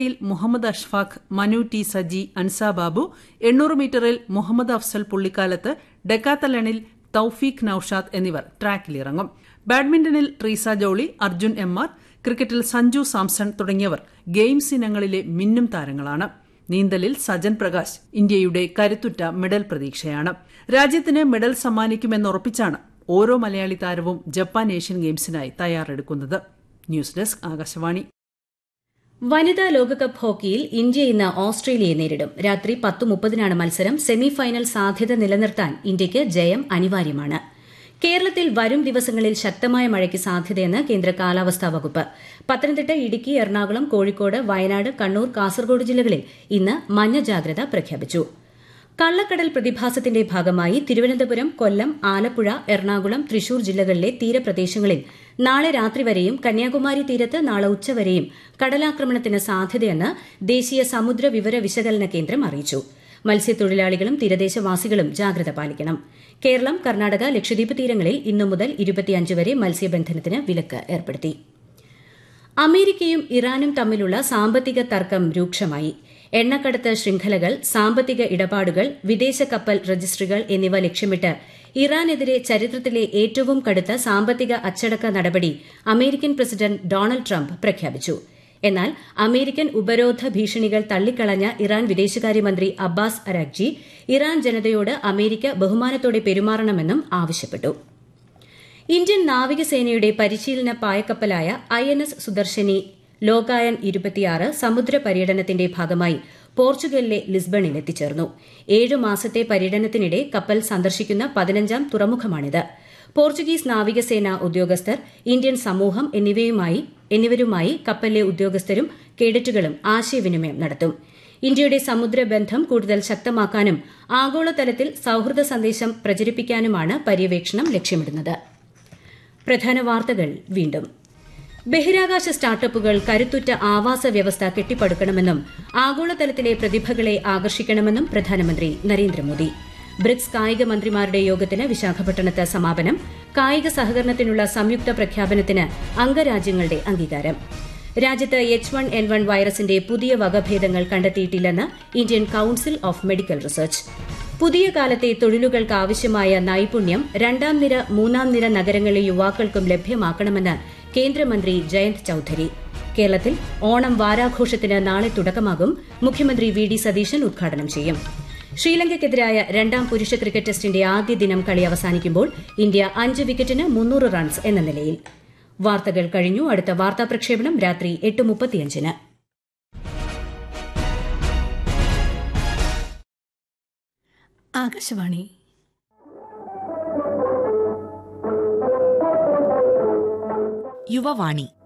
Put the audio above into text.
യിൽ മുഹമ്മദ് അഷ്ഫാഖ് മനു ടി സജി അൻസ ബാബു എണ്ണൂറ് മീറ്ററിൽ മുഹമ്മദ് അഫ്സൽ പുള്ളിക്കാലത്ത് ഡെക്കാത്തലണിൽ തൌഫീഖ് നൌഷാദ് എന്നിവർ ട്രാക്കിലിറങ്ങും ബാഡ്മിന്റണിൽ ട്രീസ ജോളി അർജുൻ എം ആർ ക്രിക്കറ്റിൽ സഞ്ജു സാംസൺ തുടങ്ങിയവർ ഗെയിംസ് ഇനങ്ങളിലെ മിന്നും താരങ്ങളാണ് നീന്തലിൽ സജൻ പ്രകാശ് ഇന്ത്യയുടെ കരുത്തുറ്റ മെഡൽ പ്രതീക്ഷയാണ് രാജ്യത്തിന് മെഡൽ സമ്മാനിക്കുമെന്നുറപ്പിച്ചാണ് ഓരോ മലയാളി താരവും ജപ്പാൻ ഏഷ്യൻ ഗെയിംസിനായി തയ്യാറെടുക്കുന്നത് ന്യൂസ് ഡെസ്ക് ആകാശവാണി വനിതാ ലോകകപ്പ് ഹോക്കിയിൽ ഇന്ത്യ ഇന്ന് ഓസ്ട്രേലിയയെ നേരിടും രാത്രി പത്ത് മുപ്പതിനാണ് മത്സരം സെമിഫൈനൽ സാധ്യത നിലനിർത്താൻ ഇന്ത്യയ്ക്ക് ജയം അനിവാര്യമാണ് കേരളത്തിൽ വരും ദിവസങ്ങളിൽ ശക്തമായ മഴയ്ക്ക് സാധ്യതയെന്ന് കേന്ദ്ര കാലാവസ്ഥാ വകുപ്പ് പത്തനംതിട്ട ഇടുക്കി എറണാകുളം കോഴിക്കോട് വയനാട് കണ്ണൂർ കാസർഗോഡ് ജില്ലകളിൽ ഇന്ന് മഞ്ഞ ജാഗ്രത പ്രഖ്യാപിച്ചു കള്ളക്കടൽ പ്രതിഭാസത്തിന്റെ ഭാഗമായി തിരുവനന്തപുരം കൊല്ലം ആലപ്പുഴ എറണാകുളം തൃശൂർ ജില്ലകളിലെ തീരപ്രദേശങ്ങളിൽ നാളെ രാത്രി വരെയും കന്യാകുമാരി തീരത്ത് നാളെ ഉച്ചവരെയും കടലാക്രമണത്തിന് സാധ്യതയെന്ന് ദേശീയ സമുദ്ര വിവര വിശകലന കേന്ദ്രം അറിയിച്ചു മത്സ്യത്തൊഴിലാളികളും തീരദേശവാസികളും ജാഗ്രത പാലിക്കണം കേരളം കർണാടക ലക്ഷദ്വീപ് തീരങ്ങളിൽ ഇന്നു മുതൽ ഇരുപത്തിയഞ്ച് വരെ മത്സ്യബന്ധനത്തിന് വിലക്ക് ഏർപ്പെടുത്തി അമേരിക്കയും ഇറാനും തമ്മിലുള്ള സാമ്പത്തിക തർക്കം രൂക്ഷമായി എണ്ണക്കടത്ത് ശൃംഖലകൾ സാമ്പത്തിക ഇടപാടുകൾ വിദേശ കപ്പൽ രജിസ്ട്രികൾ എന്നിവ ലക്ഷ്യമിട്ട് ഇറാനെതിരെ ചരിത്രത്തിലെ ഏറ്റവും കടുത്ത സാമ്പത്തിക അച്ചടക്ക നടപടി അമേരിക്കൻ പ്രസിഡന്റ് ഡൊണാൾഡ് ട്രംപ് പ്രഖ്യാപിച്ചു എന്നാൽ അമേരിക്കൻ ഉപരോധ ഭീഷണികൾ തള്ളിക്കളഞ്ഞ ഇറാൻ വിദേശകാര്യമന്ത്രി അബ്ബാസ് അരാഗ്ജി ഇറാൻ ജനതയോട് അമേരിക്ക ബഹുമാനത്തോടെ പെരുമാറണമെന്നും ആവശ്യപ്പെട്ടു ഇന്ത്യൻ നാവികസേനയുടെ പരിശീലന പായക്കപ്പലായ I N S Sudarshini Lokayan ഇരുപത്തിയാറ് സമുദ്ര പര്യടനത്തിന്റെ ഭാഗമായി പോർച്ചുഗലിലെ ലിസ്ബണിൽ എത്തിച്ചേർന്നു ഏഴു മാസത്തെ പര്യടനത്തിനിടെ കപ്പൽ സന്ദർശിക്കുന്ന പതിനഞ്ചാം തുറമുഖമാണിത് പോർച്ചുഗീസ് നാവികസേന ഉദ്യോഗസ്ഥർ ഇന്ത്യൻ സമൂഹം എന്നിവയുമായി എന്നിവരുമായി കപ്പലിലെ ഉദ്യോഗസ്ഥരും കേഡറ്റുകളും ആശയവിനിമയം നടത്തും ഇന്ത്യയുടെ സമുദ്രബന്ധം കൂടുതൽ ശക്തമാക്കാനും ആഗോളതലത്തിൽ സൌഹൃദ സന്ദേശം പ്രചരിപ്പിക്കാനുമാണ് പര്യവേക്ഷണം ലക്ഷ്യമിടുന്നത് പ്രധാന വാർത്തകൾ വീണ്ടും ബഹിരാകാശ സ്റ്റാർട്ടപ്പുകൾ കരുത്തുറ്റ ആവാസ വ്യവസ്ഥ കെട്ടിപ്പടുക്കണമെന്നും ആഗോളതലത്തിലെ പ്രതിഭകളെ ആകർഷിക്കണമെന്നും പ്രധാനമന്ത്രി നരേന്ദ്രമോദി ബ്രിക്സ് കായിക മന്ത്രിമാരുടെ യോഗത്തിന് വിശാഖപട്ടണത്ത് സമാപനം കായിക സഹകരണത്തിനുള്ള സംയുക്ത പ്രഖ്യാപനത്തിന് അംഗരാജ്യങ്ങളുടെ അംഗീകാരം രാജ്യത്ത് എച്ച് വൺ എൻ വൺ വൈറസിന്റെ പുതിയ വകഭേദങ്ങൾ കണ്ടെത്തിയിട്ടില്ലെന്ന് Indian council of medical research പുതിയ കാലത്തെ തൊഴിലുകൾക്ക് ആവശ്യമായ നൈപുണ്യം രണ്ടാം നിര മൂന്നാം നിര നഗരങ്ങളിലെ യുവാക്കൾക്കും ലഭ്യമാക്കണമെന്ന് കേന്ദ്രമന്ത്രി ജയന്ത് ചൌധരി കേരളത്തിൽ ഓണം വാരാഘോഷത്തിന് നാളെ തുടക്കമാകും മുഖ്യമന്ത്രി വി ഡി സതീശൻ ഉദ്ഘാടനം ചെയ്യും ശ്രീലങ്കയ്ക്കെതിരായ രണ്ടാം പുരുഷ ക്രിക്കറ്റ് ടെസ്റ്റിന്റെ ആദ്യ ദിനം കളി അവസാനിക്കുമ്പോൾ ഇന്ത്യ അഞ്ച് വിക്കറ്റിന് മുന്നൂറ് റൺസ് എന്ന നിലയിൽ വാർത്തകൾ കഴിഞ്ഞു അടുത്ത വാർത്താ പ്രക്ഷേപണം രാത്രി എട്ട് മുപ്പത്തിയഞ്ചിന് ആകാശവാണി യുവവാണി